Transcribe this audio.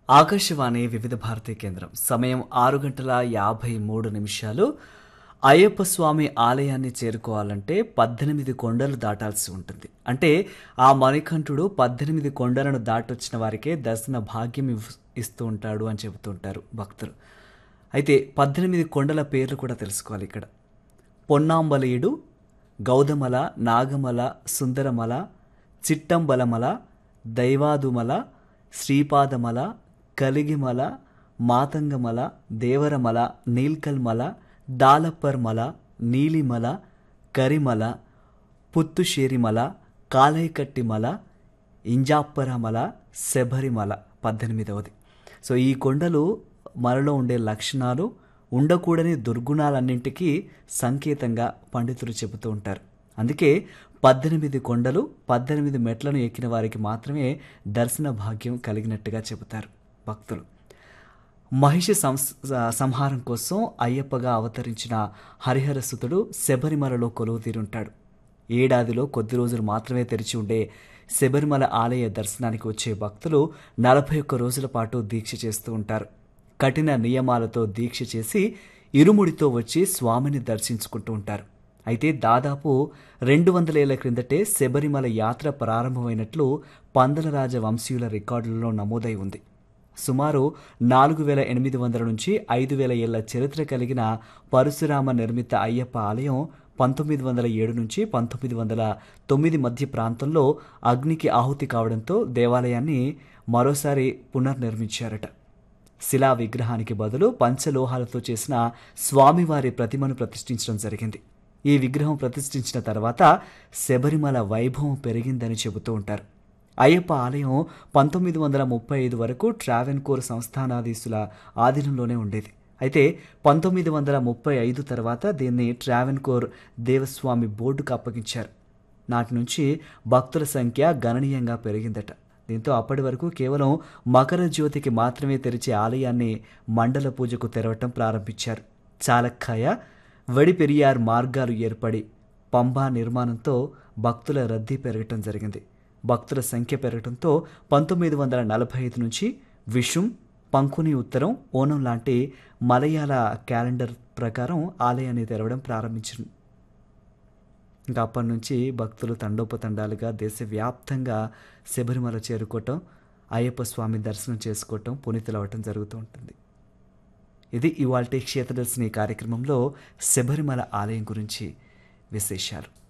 ఆకాశవాణి వివిధ భారతి కేంద్రం సమయం ఆరు గంటల యాభై మూడు నిమిషాలు అయ్యప్ప స్వామి ఆలయాన్ని చేరుకోవాలంటే పద్దెనిమిది కొండలు దాటాల్సి ఉంటుంది అంటే ఆ మణికంఠుడు పద్దెనిమిది కొండలను దాటొచ్చిన వారికే దర్శన భాగ్యం ఇవ్- ఇస్తూ ఉంటాడు అని చెబుతూ ఉంటారు భక్తులు అయితే పద్దెనిమిది కొండల పేర్లు కూడా తెలుసుకోవాలి ఇక్కడ పొన్నాంబలీయుడు గౌదమల నాగమల సుందరమల చిట్టంబలమల దైవాదుమల శ్రీపాదమల కలిగిమల మాతంగమల దేవరమల నీల్కల్మల దాలప్పర్మల నీలిమల కరిమల పుత్తుషేరిమల కాలైకట్టిమల ఇంజాప్పరమల శబరిమల పద్దెనిమిదవది సో ఈ కొండలు మనలో ఉండే లక్షణాలు ఉండకూడని దుర్గుణాలన్నింటికీ సంకేతంగా పండితులు చెబుతూ ఉంటారు అందుకే పద్దెనిమిది కొండలు పద్దెనిమిది మెట్లను ఎక్కిన వారికి మాత్రమే దర్శన భాగ్యం కలిగినట్టుగా చెబుతారు భక్తులు మహిషి సంస్ సంహారం కోసం అయ్యప్పగా అవతరించిన హరిహరసుతుడు శబరిమలలో కొలువు తీరుంటాడు ఏడాదిలో కొద్ది రోజులు మాత్రమే తెరిచి ఉండే శబరిమల ఆలయ దర్శనానికి వచ్చే భక్తులు నలభై ఒక్క రోజుల పాటు దీక్ష చేస్తూ ఉంటారు కఠిన నియమాలతో దీక్ష చేసి ఇరుముడితో వచ్చి స్వామిని దర్శించుకుంటూ ఉంటారు అయితే దాదాపు రెండు వందల ఏళ్ల క్రిందటే శబరిమల యాత్ర ప్రారంభమైనట్లు పందలరాజ వంశీయుల రికార్డులలో నమోదై ఉంది సుమారు నాలుగు వేల ఎనిమిది వందల నుంచి ఐదు వేల ఏళ్ల చరిత్ర కలిగిన పరశురామ నిర్మిత అయ్యప్ప ఆలయం పంతొమ్మిది వందల ఏడు నుంచి పంతొమ్మిది వందల తొమ్మిది మధ్య ప్రాంతంలో అగ్నికి ఆహుతి కావడంతో దేవాలయాన్ని మరోసారి పునర్నిర్మించారట శిలా విగ్రహానికి బదులు పంచలోహాలతో చేసిన స్వామివారి ప్రతిమను ప్రతిష్ఠించడం జరిగింది ఈ విగ్రహం ప్రతిష్ఠించిన తర్వాత శబరిమల వైభవం పెరిగిందని చెబుతూ ఉంటారు అయ్యప్ప ఆలయం పంతొమ్మిది వందల ముప్పై ఐదు వరకు ట్రావెన్కోర్ సంస్థానాధీశుల ఆధీనంలోనే ఉండేది అయితే పంతొమ్మిది వందల ముప్పై ఐదు తర్వాత దీన్ని ట్రావెన్కోర్ దేవస్వామి బోర్డుకు అప్పగించారు నాటి నుంచి భక్తుల సంఖ్య గణనీయంగా పెరిగిందట దీంతో అప్పటి వరకు కేవలం మకర జ్యోతికి మాత్రమే తెరిచే ఆలయాన్ని మండల పూజకు తెరవటం ప్రారంభించారు చాలక్కాయ వడిపెరియార్ మార్గాలు ఏర్పడి పంబా నిర్మాణంతో భక్తుల రద్దీ పెరగటం జరిగింది భక్తుల సంఖ్య పెరగడంతో పంతొమ్మిది వందల నలభై ఐదు నుంచి విషుం పంకుని ఉత్తరం ఓనం లాంటి మలయాళ క్యాలెండర్ ప్రకారం ఆలయాన్ని తెరవడం ప్రారంభించింది ఇంకా అప్పటి నుంచి భక్తులు తండోపతండాలుగా దేశవ్యాప్తంగా శబరిమల చేరుకోవటం అయ్యప్ప స్వామి దర్శనం చేసుకోవటం పునీతులవటం జరుగుతూ ఉంటుంది ఇది ఇవాల్టి క్షేత్రదర్శిని కార్యక్రమంలో శబరిమల ఆలయం గురించి విశేషాలు